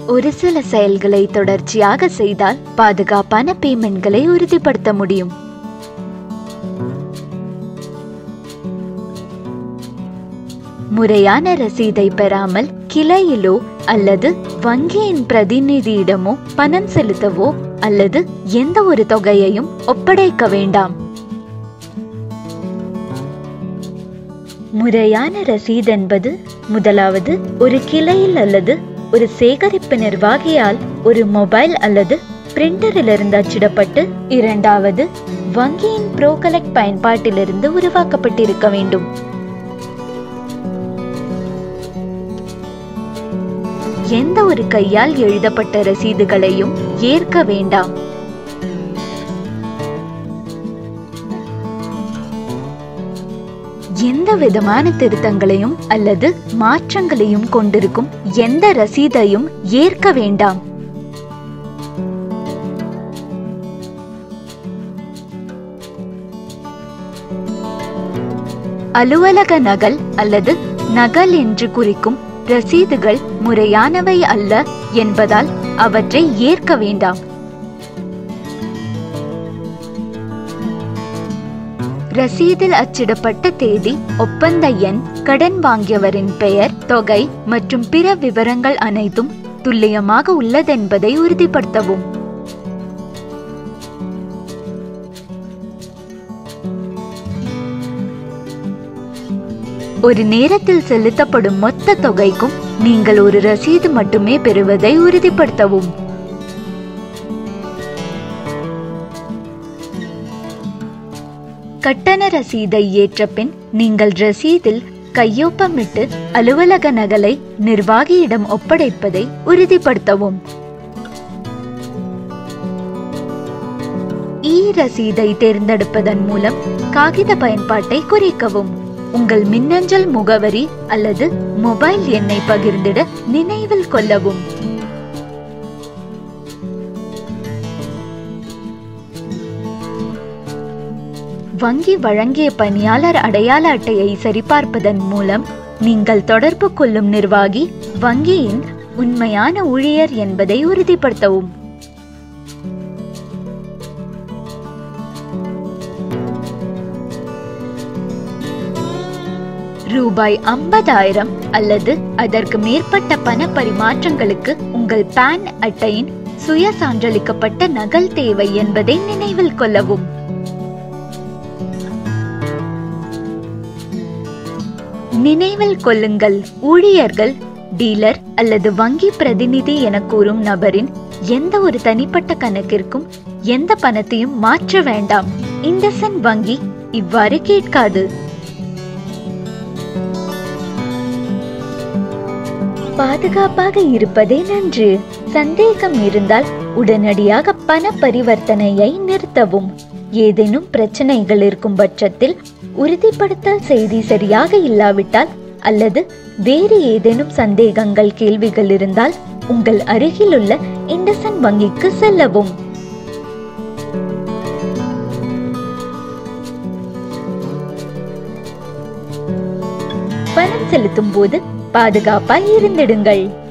ஒரு சில செயல்களை தொடர்ச்சியாக செய்தால் பாதுகாப்பான பேமெண்ட்களை உறுதிப்படுத்த முடியும் முறையான ரசீதை பெறாமல் கிளையிலோ அல்லது வங்கியின் பிரதிநிதியிடமோ பணம் செலுத்தவோ அல்லது எந்த ஒரு தொகையையும் ஒப்படைக்க வேண்டாம் முறையான ரசீது என்பது முதலாவது ஒரு கிளையில் அல்லது ஒரு சேகரிப்பு நிர்வாகியால் ஒரு மொபைல் அல்லது பிரிண்டரிலிருந்து அச்சிடப்பட்டு இரண்டாவது வங்கியின் ப்ரோ கலெக்ட் பயன்பாட்டிலிருந்து உருவாக்கப்பட்டிருக்க வேண்டும் எந்த ஒரு கையால் எழுதப்பட்ட ரசீதுகளையும் ஏற்க வேண்டாம் எந்த விதமான திருத்தங்களையும் அல்லது மாற்றங்களையும் கொண்டிருக்கும் எந்த ரசீதையும் ஏற்க வேண்டாம் அலுவலக நகல் அல்லது நகல் என்று குறிக்கும் ரசீதுகள் முறையானவை அல்ல என்பதால் அவற்றை ஏற்க வேண்டாம் ரசீதில் அச்சிடப்பட்ட தேதி ஒப்பந்த எண் கடன் வாங்கியவரின் பெயர் தொகை மற்றும் பிற விவரங்கள் அனைத்தும் துல்லியமாக உள்ளதென்பதை உறுதிப்படுத்தவும் ஒரு நேரத்தில் செலுத்தப்படும் மொத்த தொகைக்கும் நீங்கள் ஒரு ரசீது மட்டுமே பெறுவதை உறுதிப்படுத்தவும் கட்டண ரசீதை ஏற்ற பின் நீங்கள் ரசீதில் கையொப்பமிட்டு அலுவலக நகலை நிர்வாகியிடம் ஒப்படைப்பதை உறுதிப்படுத்தவும் இ ரசீதை தேர்ந்தெடுப்பதன் மூலம் காகித பயன்பாட்டை குறைக்கவும் உங்கள் மின்னஞ்சல் முகவரி அல்லது மொபைல் எண்ணை பகிர்ந்திட நினைவில் கொள்ளவும் வங்கி வழங்கிய பணியாளர் அடையாள அட்டையை சரிபார்ப்பதன் மூலம் நீங்கள் தொடர்பு கொள்ளும் நிர்வாகி வங்கியின் உண்மையான ஊழியர் என்பதை உறுதிப்படுத்தவும் ரூபாய் ஐம்பதாயிரம் அல்லது அதற்கு மேற்பட்ட பண பரிமாற்றங்களுக்கு உங்கள் பான் அட்டையின் சுய சான்றளிக்கப்பட்ட நகல் தேவை என்பதை நினைவில் கொள்ளவும் நினைவில் கொள்ளுங்கள் ஊழியர்கள் டீலர் அல்லது வங்கி பிரதிநிதி என கூறும் நபரின் எந்த ஒரு தனிப்பட்ட கணக்கிற்கும் எந்த பணத்தையும் மாற்ற வேண்டாம் இண்டசன் வங்கி இவ்வாறு கேட்காது பாதுகாப்பாக இருப்பதே நன்று சந்தேகம் இருந்தால் உடனடியாக பண பரிவர்த்தனையை நிறுத்தவும் ஏதேனும் பிரச்சனைகள் இருக்கும் பட்சத்தில் உறுதிப்படுத்தல் செய்தி சரியாக இல்லாவிட்டால் அல்லது வேறு ஏதேனும் சந்தேகங்கள் கேள்விகள் இருந்தால் உங்கள் அருகிலுள்ள இண்டசன் வங்கிக்கு செல்லவும் பணம் செலுத்தும் போது பாதுகாப்பாய் இருந்திடுங்கள்